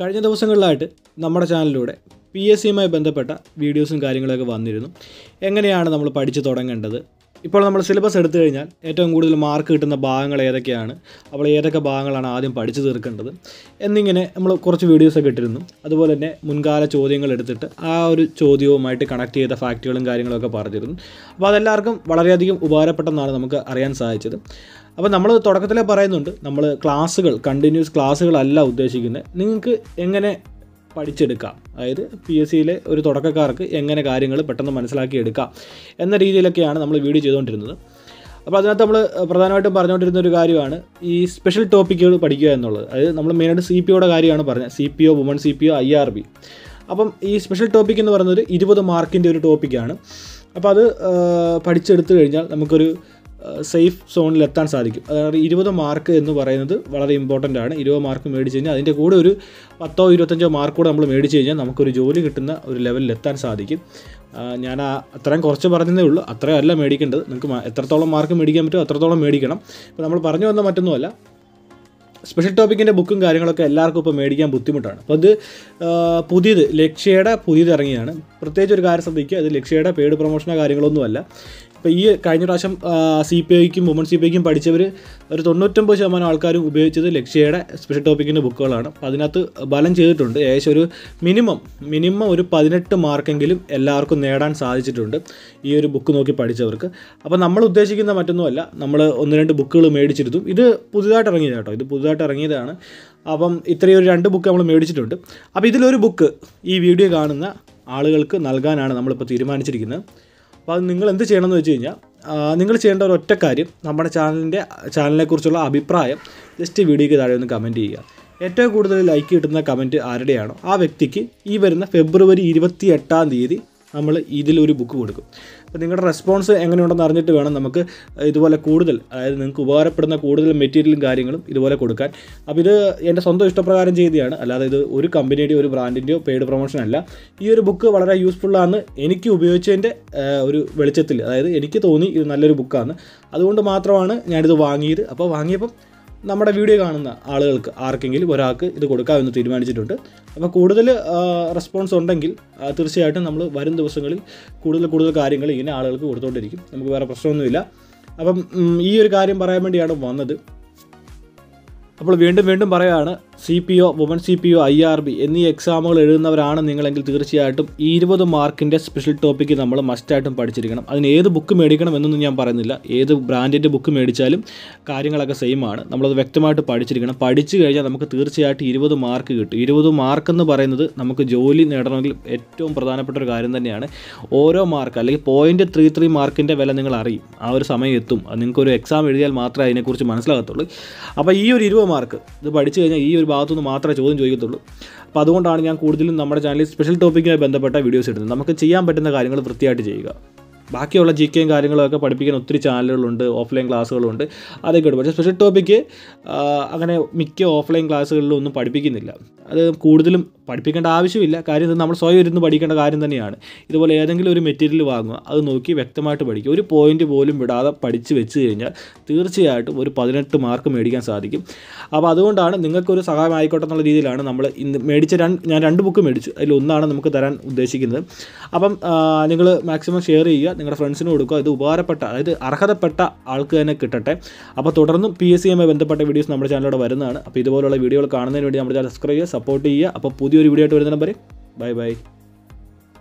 കഴിഞ്ഞ ദിവസങ്ങളിലായിട്ട് നമ്മുടെ ചാനലിലൂടെ പി എസ് സിയുമായി ബന്ധപ്പെട്ട വീഡിയോസും കാര്യങ്ങളൊക്കെ വന്നിരുന്നു എങ്ങനെയാണ് നമ്മൾ പഠിച്ചു തുടങ്ങേണ്ടത് ഇപ്പോൾ നമ്മൾ സിലബസ് എടുത്തു കഴിഞ്ഞാൽ ഏറ്റവും കൂടുതൽ മാർക്ക് കിട്ടുന്ന ഭാഗങ്ങൾ ഏതൊക്കെയാണ് അപ്പോൾ ഏതൊക്കെ ഭാഗങ്ങളാണ് ആദ്യം പഠിച്ചു തീർക്കേണ്ടത് എന്നിങ്ങനെ നമ്മൾ കുറച്ച് വീഡിയോസൊക്കെ ഇട്ടിരുന്നു അതുപോലെ തന്നെ മുൻകാല ചോദ്യങ്ങൾ എടുത്തിട്ട് ആ ഒരു ചോദ്യവുമായിട്ട് കണക്ട് ചെയ്ത ഫാക്റ്റുകളും കാര്യങ്ങളൊക്കെ പറഞ്ഞിരുന്നു അപ്പോൾ അതെല്ലാവർക്കും വളരെയധികം ഉപകാരപ്പെട്ടെന്നാണ് നമുക്ക് അറിയാൻ സാധിച്ചത് അപ്പോൾ നമ്മൾ തുടക്കത്തിലേ പറയുന്നുണ്ട് നമ്മൾ ക്ലാസ്സുകൾ കണ്ടിന്യൂസ് ക്ലാസ്സുകളല്ല ഉദ്ദേശിക്കുന്നത് നിങ്ങൾക്ക് എങ്ങനെ പഠിച്ചെടുക്കാം അതായത് പി എസ് സിയിലെ ഒരു തുടക്കക്കാർക്ക് എങ്ങനെ കാര്യങ്ങൾ പെട്ടെന്ന് മനസ്സിലാക്കി എടുക്കാം എന്ന രീതിയിലൊക്കെയാണ് നമ്മൾ വീഡിയോ ചെയ്തുകൊണ്ടിരുന്നത് അപ്പോൾ അതിനകത്ത് നമ്മൾ പ്രധാനമായിട്ടും പറഞ്ഞുകൊണ്ടിരുന്ന ഒരു കാര്യമാണ് ഈ സ്പെഷ്യൽ ടോപ്പിക്കുകൾ പഠിക്കുക എന്നുള്ളത് അതായത് നമ്മൾ മെയിനായിട്ട് സി പി ഒയുടെ കാര്യമാണ് പറഞ്ഞത് C P O woman C P O I R B അപ്പം ഈ സ്പെഷ്യൽ ടോപ്പിക് എന്ന് പറയുന്നത് ഇരുപത് മാർക്കിൻ്റെ ഒരു ടോപ്പിക്കാണ് അപ്പോൾ അത് ആ, പഠിച്ചെടുത്തു കഴിഞ്ഞാൽ നമുക്കൊരു സേഫ് സോണിൽ എത്താൻ സാധിക്കും അതായത് ഇരുപത് മാർക്ക് എന്ന് പറയുന്നത് വളരെ ഇമ്പോർട്ടൻ്റ് ആണ് ഇരുപത് മാർക്ക് മേടിച്ച് കഴിഞ്ഞാൽ അതിൻ്റെ കൂടെ ഒരു പത്തോ ഇരുപത്തഞ്ചോ മാർക്ക് കൂടെ നമ്മൾ മേടിച്ച് കഴിഞ്ഞാൽ നമുക്കൊരു ജോലി കിട്ടുന്ന ഒരു ലെവലിൽ എത്താൻ സാധിക്കും ആ, ഞാൻ ആ അത്രയും കുറച്ച് പറഞ്ഞതേ ഉള്ളൂ അത്രയും അല്ല മേടിക്കേണ്ടത് നിങ്ങൾക്ക് മ- എത്രത്തോളം മാർക്ക് മേടിക്കാൻ പറ്റുമോ അത്രത്തോളം മേടിക്കണം ഇപ്പോൾ നമ്മൾ പറഞ്ഞു വന്ന മറ്റൊന്നുമല്ല സ്പെഷ്യൽ ടോപ്പിക്കിൻ്റെ ബുക്കും കാര്യങ്ങളൊക്കെ എല്ലാവർക്കും ഇപ്പോൾ മേടിക്കാൻ ബുദ്ധിമുട്ടാണ് അപ്പോൾ അത് ആ, പുതിയത് ലക്ഷ്യയുടെ പുതിയത് ഇറങ്ങിയാണ് പ്രത്യേകിച്ച് ഒരു കാര്യം ശ്രദ്ധിക്കുക അത് ലക്ഷ്യയുടെ പെയ്ഡ് പ്രൊമോഷനോ കാര്യങ്ങളൊന്നുമല്ല ഇപ്പോൾ ഈ കഴിഞ്ഞ പ്രാവശ്യം സി പി ഐക്കും വുമൺ സി പി ഐക്കും പഠിച്ചവർ ഒരു തൊണ്ണൂറ്റൊമ്പത് ശതമാനം ആൾക്കാരും ഉപയോഗിച്ചത് ലക്ഷ്യയുടെ സ്പെഷ്യൽ ടോപ്പിക്കിൻ്റെ ബുക്കുകളാണ് അപ്പോൾ അതിനകത്ത് ബലം ചെയ്തിട്ടുണ്ട് ഏകദേശം ഒരു മിനിമം മിനിമം ഒരു പതിനെട്ട് മാർക്കെങ്കിലും എല്ലാവർക്കും നേടാൻ സാധിച്ചിട്ടുണ്ട് ഈ ഒരു ബുക്ക് നോക്കി പഠിച്ചവർക്ക് അപ്പോൾ നമ്മൾ ഉദ്ദേശിക്കുന്ന മറ്റൊന്നുമല്ല നമ്മൾ ഒന്ന് രണ്ട് ബുക്കുകൾ മേടിച്ചിരുന്നു ഇത് പുതുതായിട്ട് ഇറങ്ങിയത് കേട്ടോ ഇത് പുതുതായിട്ട് ഇറങ്ങിയതാണ് അപ്പം ഇത്രയും ഒരു രണ്ട് ബുക്ക് നമ്മൾ മേടിച്ചിട്ടുണ്ട് അപ്പോൾ ഇതിലൊരു ബുക്ക് ഈ വീഡിയോ കാണുന്ന ആളുകൾക്ക് നൽകാനാണ് നമ്മളിപ്പോൾ തീരുമാനിച്ചിരിക്കുന്നത് അപ്പോൾ അത് നിങ്ങൾ എന്ത് ചെയ്യണമെന്ന് വെച്ച് കഴിഞ്ഞാൽ നിങ്ങൾ ചെയ്യേണ്ട ഒരു ഒറ്റ കാര്യം നമ്മുടെ ചാനലിൻ്റെ ചാനലിനെക്കുറിച്ചുള്ള അഭിപ്രായം ജസ്റ്റ് വീഡിയോയ്ക്ക് താഴെ ഒന്ന് കമൻറ്റ് ചെയ്യുക ഏറ്റവും കൂടുതൽ ലൈക്ക് കിട്ടുന്ന കമൻറ്റ് ആരുടെയാണോ ആ വ്യക്തിക്ക് ഈ വരുന്ന ഫെബ്രുവരി ഇരുപത്തി എട്ടാം തീയതി നമ്മൾ ഇതിലൊരു ബുക്ക് കൊടുക്കും അപ്പോൾ നിങ്ങളുടെ റെസ്പോൺസ് എങ്ങനെയുണ്ടെന്ന് അറിഞ്ഞിട്ട് വേണം നമുക്ക് ഇതുപോലെ കൂടുതൽ അതായത് നിങ്ങൾക്ക് ഉപകാരപ്പെടുന്ന കൂടുതൽ മെറ്റീരിയലും കാര്യങ്ങളും ഇതുപോലെ കൊടുക്കാൻ അപ്പോൾ ഇത് എൻ്റെ സ്വന്തം ഇഷ്ടപ്രകാരം ചെയ്തതാണ് അല്ലാതെ ഇത് ഒരു കമ്പനിയുടെയോ ഒരു ബ്രാൻഡിൻ്റെയോ പെയ്ഡ് പ്രൊമോഷൻ അല്ല ഈ ഒരു ബുക്ക് വളരെ യൂസ്ഫുള്ളാണ് എനിക്ക് ഉപയോഗിച്ചതിൻ്റെ ആ, ഒരു വെളിച്ചത്തിൽ അതായത് എനിക്ക് തോന്നി ഇത് നല്ലൊരു ബുക്കാണ് അതുകൊണ്ട് മാത്രമാണ് ഞാനിത് വാങ്ങിയത് അപ്പോൾ വാങ്ങിയപ്പം നമ്മുടെ വീഡിയോ കാണുന്ന ആളുകൾക്ക് ആർക്കെങ്കിലും ഒരാൾക്ക് ഇത് കൊടുക്കാമെന്ന് തീരുമാനിച്ചിട്ടുണ്ട് അപ്പോൾ കൂടുതൽ റെസ്പോൺസ് ഉണ്ടെങ്കിൽ ആ, തീർച്ചയായിട്ടും നമ്മൾ വരും ദിവസങ്ങളിൽ കൂടുതൽ കൂടുതൽ കാര്യങ്ങൾ ഇങ്ങനെ ആളുകൾക്ക് കൊടുത്തുകൊണ്ടിരിക്കും നമുക്ക് വേറെ പ്രശ്നമൊന്നുമില്ല അപ്പം ഉം, ഈ ഒരു കാര്യം പറയാൻ വേണ്ടിയാണ് വന്നത് അപ്പോൾ വീണ്ടും വീണ്ടും പറയുകയാണ് C P O woman C P O I R B എന്നീ എക്സാമുകൾ എഴുതുന്നവരാണ് നിങ്ങളെങ്കിൽ തീർച്ചയായിട്ടും ഈ ഇരുപത് മാർക്കിൻ്റെ സ്പെഷ്യൽ ടോപ്പിക്ക് നമ്മൾ മസ്റ്റായിട്ടും പഠിച്ചിരിക്കണം അതിന് ഏത് ബുക്ക് മേടിക്കണം എന്നൊന്നും ഞാൻ പറയുന്നില്ല ഏത് ബ്രാൻഡിൻ്റെ ബുക്ക് മേടിച്ചാലും കാര്യങ്ങളൊക്കെ സെയിം ആണ് നമ്മളത് വ്യക്തമായിട്ട് പഠിച്ചിരിക്കണം പഠിച്ചു കഴിഞ്ഞാൽ നമുക്ക് തീർച്ചയായിട്ടും ഇരുപത് മാർക്ക് കിട്ടും ഇരുപത് മാർക്ക് എന്ന് പറയുന്നത് നമുക്ക് ജോലി നേടണമെങ്കിൽ ഏറ്റവും പ്രധാനപ്പെട്ട ഒരു കാര്യം തന്നെയാണ് ഓരോ മാർക്ക് അല്ലെങ്കിൽ പോയിൻറ്റ് ത്രീ ത്രീ മാർക്കിൻ്റെ വില നിങ്ങൾ അറിയും ആ ഒരു സമയം എത്തും അത് നിങ്ങൾക്ക് ഒരു എക്സാം എഴുതിയാൽ മാത്രമേ അതിനെക്കുറിച്ച് മനസ്സിലാകത്തുള്ളൂ അപ്പോൾ ഈ ഒരു ഇരുപത് മാർക്ക് ഇത് പഠിച്ചു കഴിഞ്ഞാൽ ഈ ഒരു ഭാഗത്തുനിന്ന് മാത്രമേ ചോദ്യം ചോദിക്കത്തുള്ളൂ അപ്പോൾ അതുകൊണ്ടാണ് ഞാൻ കൂടുതലും നമ്മുടെ ചാനലിൽ സ്പെഷ്യൽ ടോപ്പിക്കുമായി ബന്ധപ്പെട്ട വീഡിയോസ് ഇടുന്നത് നമുക്ക് ചെയ്യാൻ പറ്റുന്ന കാര്യങ്ങൾ വൃത്തിയായിട്ട് ചെയ്യുക ബാക്കിയുള്ള ജി കെയും കാര്യങ്ങളൊക്കെ പഠിപ്പിക്കാൻ ഒത്തിരി ചാനലുകളുണ്ട് ഓഫ്ലൈൻ ക്ലാസ്സുകളുണ്ട് അതൊക്കെ ഉണ്ട് പക്ഷേ സ്പെഷ്യൽ ടോപ്പിക്ക് അങ്ങനെ മിക്ക ഓഫ്ലൈൻ ക്ലാസ്സുകളിലും ഒന്നും പഠിപ്പിക്കുന്നില്ല അത് കൂടുതലും പഠിപ്പിക്കേണ്ട ആവശ്യമില്ല കാര്യം ഇത് നമ്മൾ സ്വയം ഇരുന്ന് പഠിക്കേണ്ട കാര്യം തന്നെയാണ് ഇതുപോലെ ഏതെങ്കിലും ഒരു മെറ്റീരിയൽ വാങ്ങുക അത് നോക്കി വ്യക്തമായിട്ട് പഠിക്കുക ഒരു പോയിന്റ് പോലും വിടാതെ പഠിച്ച് വെച്ച് കഴിഞ്ഞാൽ തീർച്ചയായിട്ടും ഒരു പതിനെട്ട് മാർക്ക് മേടിക്കാൻ സാധിക്കും അപ്പോൾ അതുകൊണ്ടാണ് നിങ്ങൾക്കൊരു സഹായം ആയിക്കോട്ടെ എന്നുള്ള രീതിയിലാണ് നമ്മൾ ഇന്ന് മേടിച്ച രണ്ട് ഞാൻ രണ്ട് ബുക്ക് മേടിച്ചു അതിൽ ഒന്നാണ് നമുക്ക് തരാൻ ഉദ്ദേശിക്കുന്നത് അപ്പം നിങ്ങൾ മാക്സിമം ഷെയർ ചെയ്യുക നിങ്ങളുടെ ഫ്രണ്ട്സിന് കൊടുക്കുക ഇത് ഉപകാരപ്പെട്ട അതായത് അർഹതപ്പെട്ട ആൾക്ക് തന്നെ കിട്ടട്ടെ അപ്പോൾ തുടർന്നും പി എസ് സിയുമായി ബന്ധപ്പെട്ട വീഡിയോസ് നമ്മുടെ ചാനലിലൂടെ വരുന്നതാണ് അപ്പോൾ ഇതുപോലുള്ള വീഡിയോകൾ കാണുന്നതിന് വേണ്ടി നമ്മുടെ ചാനൽ സബ്സ്ക്രൈബ് ചെയ്യുക സപ്പോർട്ട് ചെയ്യുക അപ്പോൾ പുതിയൊരു വീഡിയോ ആയിട്ട് വരുന്ന നമ്പർ ബൈ ബൈ